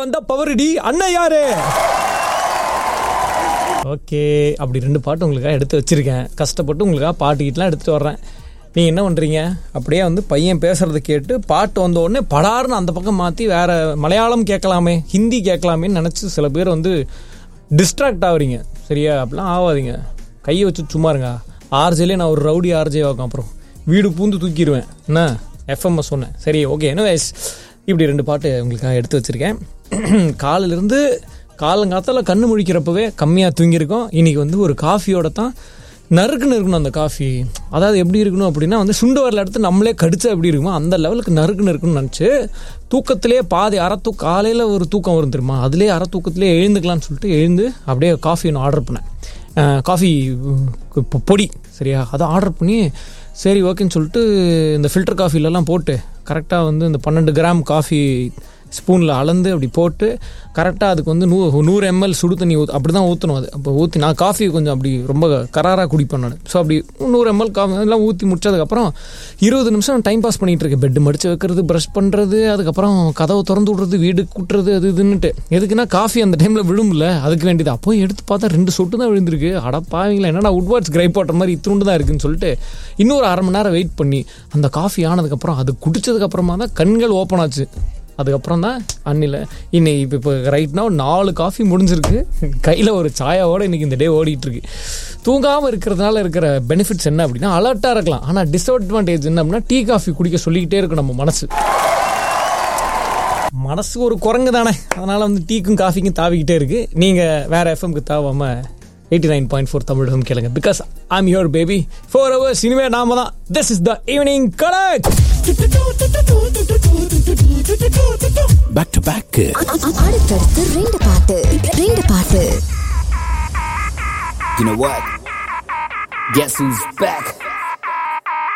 வந்த பவர்டி அண்ணன் யாரு ஓகே அப்படி ரெண்டு பாட்டு உங்களுக்காக எடுத்து வச்சிருக்கேன் கஷ்டப்பட்டு உங்களுக்காக பாட்டு கீட்டெலாம் எடுத்துட்டு வர்றேன் நீங்கள் என்ன பண்ணுறீங்க அப்படியே வந்து பையன் பேசுறத கேட்டு பாட்டு வந்த உடனே படார்னு அந்த பக்கம் மாற்றி வேற மலையாளம் கேட்கலாமே ஹிந்தி கேட்கலாமேன்னு நினச்சி சில பேர் வந்து டிஸ்ட்ராக்ட் ஆகுறீங்க சரியா அப்படிலாம் ஆகாதீங்க கையை வச்சு சும்மா இருங்க ஆர்ஜேலே நான் ஒரு ரவுடி ஆர்ஜே ஆகும் அப்புறம் வீடு பூந்து தூக்கிடுவேன் என்ன எஃப்எம்எஸ் சொன்னேன் சரி ஓகே என்ன வயசு இப்படி ரெண்டு பாட்டு உங்களுக்காக எடுத்து வச்சுருக்கேன் காலையிலேருந்து காலங்காத்தால் கண்ணு முழிக்கிறப்பவே கம்மியாக தூங்கியிருக்கோம் இன்னைக்கு வந்து ஒரு காஃபியோட தான் நறுக்குன்னு இருக்கணும் அந்த காஃபி அதாவது எப்படி இருக்கணும் அப்படின்னா வந்து சுண்டு வரல எடுத்து நம்மளே கடிச்சா எப்படி இருக்குமோ அந்த லெவலுக்கு நறுக்குன்னு இருக்குன்னு நினச்சி தூக்கத்திலே பாதி அரை தூக்க காலையில் ஒரு தூக்கம் வரும் தெரியுமா அதுலேயே அரை தூக்கத்திலே எழுந்துக்கலாம்னு சொல்லிட்டு எழுந்து அப்படியே காஃபி ஒன்று ஆர்டர் பண்ணேன் அஹ் காஃபி பொ- பொடி சரியா அதை ஆர்டர் பண்ணி சரி ஓகேன்னு சொல்லிட்டு இந்த ஃபில்டர் காஃபிலெல்லாம் போட்டு கரெக்டாக வந்து இந்த பன்னெண்டு கிராம் காஃபி ஸ்பூனில் அளந்து அப்படி போட்டு கரெக்டாக அதுக்கு வந்து நூ நூறு எம்எல் சுடு தண்ணி ஊத் அப்படி தான் ஊற்றணும் அது அப்போ ஊற்றி நான் காஃபி கொஞ்சம் அப்படி ரொம்ப கராராக குடிப்பேன் நான் ஸோ அப்படி நூறு எம்எல் காஃபி எல்லாம் ஊற்றி முடிச்சதுக்கப்புறம் இருபது நிமிஷம் டைம் பாஸ் பண்ணிகிட்டு இருக்கேன் பெட்டு மடித்து வைக்கிறது ப்ரஷ் பண்ணுறது அதுக்கப்புறம் கதவை திறந்து விடுறது வீடு கூட்டுறது அது இதுன்னுட்டு எதுக்குன்னா காஃபி அந்த டைமில் விழும்ல அதுக்கு வேண்டியது அப்போ எடுத்து பார்த்தா ரெண்டு சொட்டு தான் விழுந்திருக்கு அட பாவீங்களா என்னடா உட்வார்ட்ஸ் கிரைப் வாட்டர் மாதிரி இத்தினுண்டு தான் இருக்குன்னு சொல்லிட்டு இன்னொரு அரை மணி நேரம் வெயிட் பண்ணி அந்த காஃபி ஆனதுக்கப்புறம் அது குடிச்சதுக்கப்புறமா தான் கண்கள் ஓப்பன் ஆச்சு அதுக்கப்புறம் தான் அன்னில இன்னைக்கு இப்போ இப்போ ரைட்னா நாலு காஃபி முடிஞ்சிருக்கு கையில் ஒரு சாயாவோட இன்னைக்கு இந்த டே ஓடிட்டு இருக்கு தூங்காமல் இருக்கிறதுனால இருக்கிற பெனிஃபிட்ஸ் என்ன அப்படின்னா அலர்ட்டாக இருக்கலாம் ஆனால் டிஸ்அட்வான்டேஜ் என்ன அப்படின்னா டீ காஃபி குடிக்க சொல்லிக்கிட்டே இருக்கும் நம்ம மனசு மனசு ஒரு குரங்கு தானே அதனால வந்து டீக்கும் காஃபிக்கும் தாவிக்கிட்டே இருக்கு நீங்க வேற எஃப்எம்க்கு தாவாம eighty nine point four Tamil FM கேளுங்க because I'm your baby four hours இனிமே நாம தான் this is the evening collect back to back அடுத்தடுத்து ரெண்டு பாட்டு ரெண்டு பாட்டு You know what? Guess who's back?